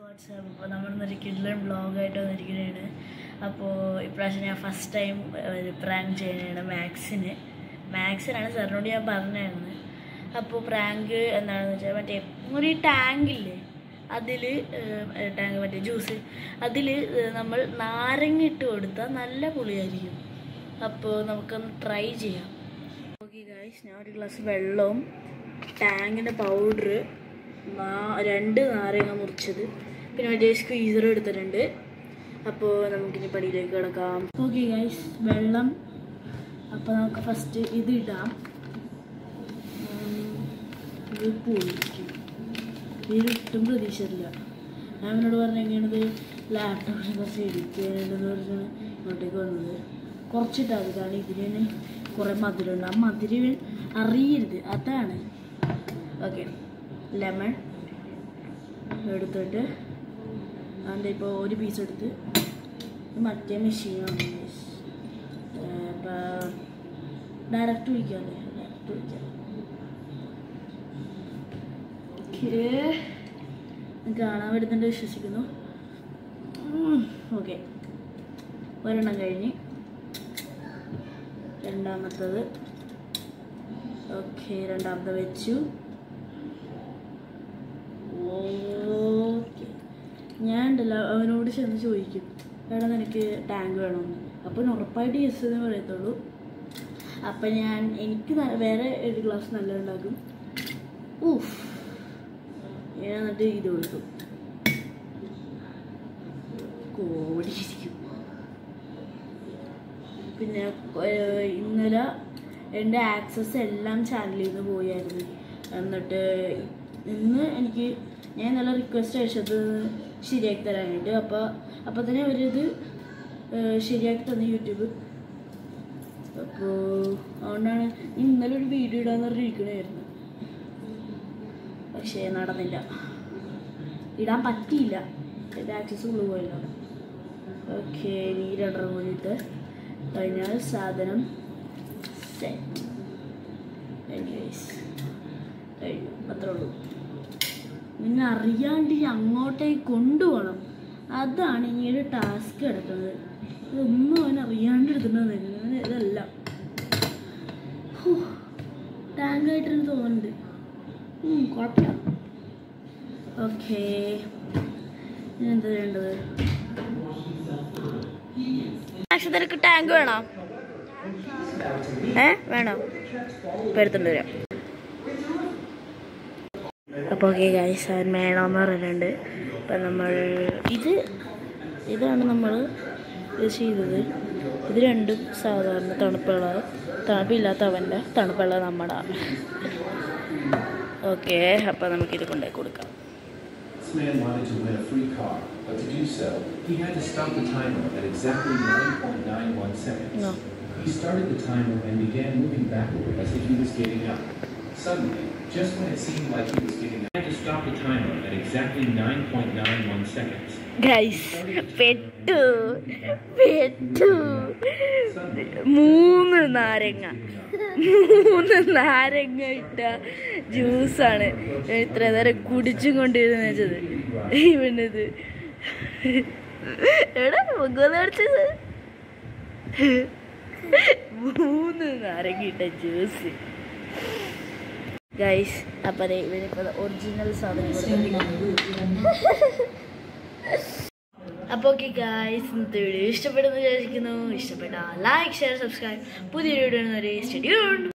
WhatsApp അപ്പോൾ നമ്മളിന്നൊരു കിഡ്ലൻ ബ്ലോഗായിട്ട് വന്നിരിക്കുന്നതാണ് അപ്പോൾ ഇപ്രാവശ്യം ഞാൻ ഫസ്റ്റ് ടൈം ഒരു പ്രാങ്ക് ചെയ്യുന്നതാണ് മാത്സിന് മാത്സിനാണ് സാറിനോട് ഞാൻ പറഞ്ഞായിരുന്നു അപ്പോൾ പ്രാങ്ക് എന്താണെന്ന് വെച്ചാൽ മറ്റേ ഒരു ടാങ്കില്ലേ അതിൽ ടാങ്ക് മറ്റേ ജ്യൂസ് അതിൽ നമ്മൾ നാരങ്ങ ഇട്ട് കൊടുത്താൽ നല്ല പുളിയായിരിക്കും അപ്പോൾ നമുക്കൊന്ന് ട്രൈ ചെയ്യാം ഓക്കെ ഗായ്സ് ഞാൻ ഒരു ഗ്ലാസ് വെള്ളവും ടാങ്കിൻ്റെ പൗഡർ രണ്ട് നാരങ്ങ മുറിച്ചത് പിന്നെ മറ്റേ സ്ക്വീസർ എടുത്തിട്ടുണ്ട് അപ്പോൾ നമുക്കിനി പടിയിലേക്ക് കിടക്കാം ഓക്കെ ഗായ്സ് വെള്ളം അപ്പോൾ നമുക്ക് ഫസ്റ്റ് ഇത് ഇടാം ഉം, ഇത് പൊളിക്കും ഇതിലിട്ടും പ്രതീക്ഷയില്ല ഞാൻ എന്നോട് പറഞ്ഞത് ലാപ്ടോപ്പിനെ കുറച്ച് എഡിറ്റ് ചെയ്യാനുണ്ടെന്ന് പറഞ്ഞാണ് ഇങ്ങോട്ടേക്ക് വന്നത് കുറച്ചിട്ടാൽ മതി കാരണം ഇതിന് തന്നെ കുറേ മധുരമുണ്ട് ആ മധുരം അറിയരുത് അതാണ് ഓക്കെ ലെമൺ എടുത്തിട്ട് അതിൻ്റെ ഇപ്പോൾ ഒരു പീസ് എടുത്ത് ഇത് മറ്റേ മെഷീനാണ് അപ്പോൾ ഡയറക്റ്റ് ഒഴിക്കാമല്ലേ ഡയറക്റ്റ് ഒഴിക്കാം ഓക്കേ കാണാൻ വരുന്നുണ്ട് വിശ്വസിക്കുന്നു ഓക്കെ ഒരെണ്ണം കഴിഞ്ഞ് രണ്ടാമത്തത് ഓക്കെ രണ്ടാമത്തെ വെച്ചു ഓക്കെ ഞാൻ ഉണ്ടല്ലോ അവനോട് ചെന്ന് ചോദിക്കും എടാ നിനക്ക് ടാങ്ക് വേണമെന്ന് അപ്പം ഉറപ്പായിട്ട് യെസ് എന്ന് പറയത്തുള്ളൂ അപ്പം ഞാൻ എനിക്ക് ന- വേറെ ഒരു ഗ്ലാസ് നല്ല ഉണ്ടാക്കും ഊഫ് ഞാൻ എന്നിട്ട് ഇത് കൊടുത്തു കോടിയിരിക്കും പിന്നെ ഏർ, ഇന്നലെ എൻ്റെ ആക്സസ് എല്ലാം ചാനലിൽ നിന്ന് പോയായിരുന്നു എന്നിട്ട് ഇന്ന് എനിക്ക് ഞാൻ ഇന്നലെ റിക്വസ്റ്റ് അയച്ചത് ശരിയാക്കി തരാനായിട്ട് അപ്പോൾ അപ്പോൾ തന്നെ അവരിത് ഏർ, ശരിയാക്കി തന്നു യൂട്യൂബ് അപ്പോൾ അതുകൊണ്ടാണ് ഇന്നലെ ഒരു വീഡിയോ ഇടാന്ന് പറഞ്ഞിരിക്കണമായിരുന്നു പക്ഷേ നടന്നില്ല ഇടാൻ പറ്റിയില്ല എൻ്റെ ആക്സസ് ഉള്ളു പോയല്ലോ ഓക്കെ ഈ രണ്ടര കൂടിയിട്ട് കഴിഞ്ഞാൽ സാധനം സെറ്റ് എനിവേസ് കഴിഞ്ഞു അത്രേ ഉള്ളൂ നിന്നെ അറിയാണ്ട് ഈ അങ്ങോട്ടേക്ക് കൊണ്ടുപോകണം അതാണ് ഇനി ഒരു ടാസ്ക് കിടക്കുന്നത് ഇതൊന്നും അവൻ അറിയാണ്ട് എടുത്തിട്ടുണ്ടെന്ന് ഇതല്ല ടാങ്കായിട്ടെന്ന് തോന്നുന്നുണ്ട് ഉം, കുഴപ്പമില്ല ഓക്കേ ഇനി എന്താ വേണ്ടത് പക്ഷെ നിനക്ക് ടാങ്ക് വേണോ ഏ വേണോ ഇപ്പം എടുത്തോണ്ട് വരാം അപ്പോൾ ഓക്കെ ഗൈസ് അവൻ വേണമെന്ന് പറഞ്ഞിട്ടുണ്ട് അപ്പം നമ്മൾ ഇത് ഇതാണ് നമ്മൾ ഇത് ചെയ്തത് ഇത് രണ്ടും സാധാരണ തണുപ്പുള്ള തണുപ്പില്ലാത്ത അവൻ്റെ തണുപ്പുള്ള നമ്മുടെ ഓക്കെ അപ്പോൾ നമുക്കിത് കൊണ്ടുപോയി കൊടുക്കാം This man wanted to win a free car, but to do so, he had to stop the timer at exactly 9.91 seconds. No. He started the timer and began moving backward as if he was getting up. Suddenly, just when it seemed like he was getting up, he had to stop the timer at exactly 9.91 seconds. Guys പെട്ടു പെട്ടു Suddenly, മൂന്ന് നാരങ്ങ മൂന്ന് നാരങ്ങ ഇട്ട ജ്യൂസാണ് ഞാൻ ഇത്ര നേരം കുടിച്ചും കൊണ്ടിരുന്ന വെച്ചത് ഇവനത് എടാ മുഖം അടിച്ചത് മൂന്ന് നാരങ്ങ ഇട്ട ജ്യൂസ് ഗൈസ് അപ്പം ദേ ഇവനിപ്പോ ഒറിജിനൽ സാധനം കൊടുത്തിട്ടുണ്ട് അപ്പോൾ ഓക്കെ ഗായ്സ് ഇന്നത്തെ വീഡിയോ ഇഷ്ടപ്പെടുന്നു വിചാരിക്കുന്നു ഇഷ്ടപ്പെട്ട ലൈക്ക് ഷെയർ സബ്സ്ക്രൈബ് പുതിയൊരു വീഡിയോ സ്റ്റഡിയൂൺ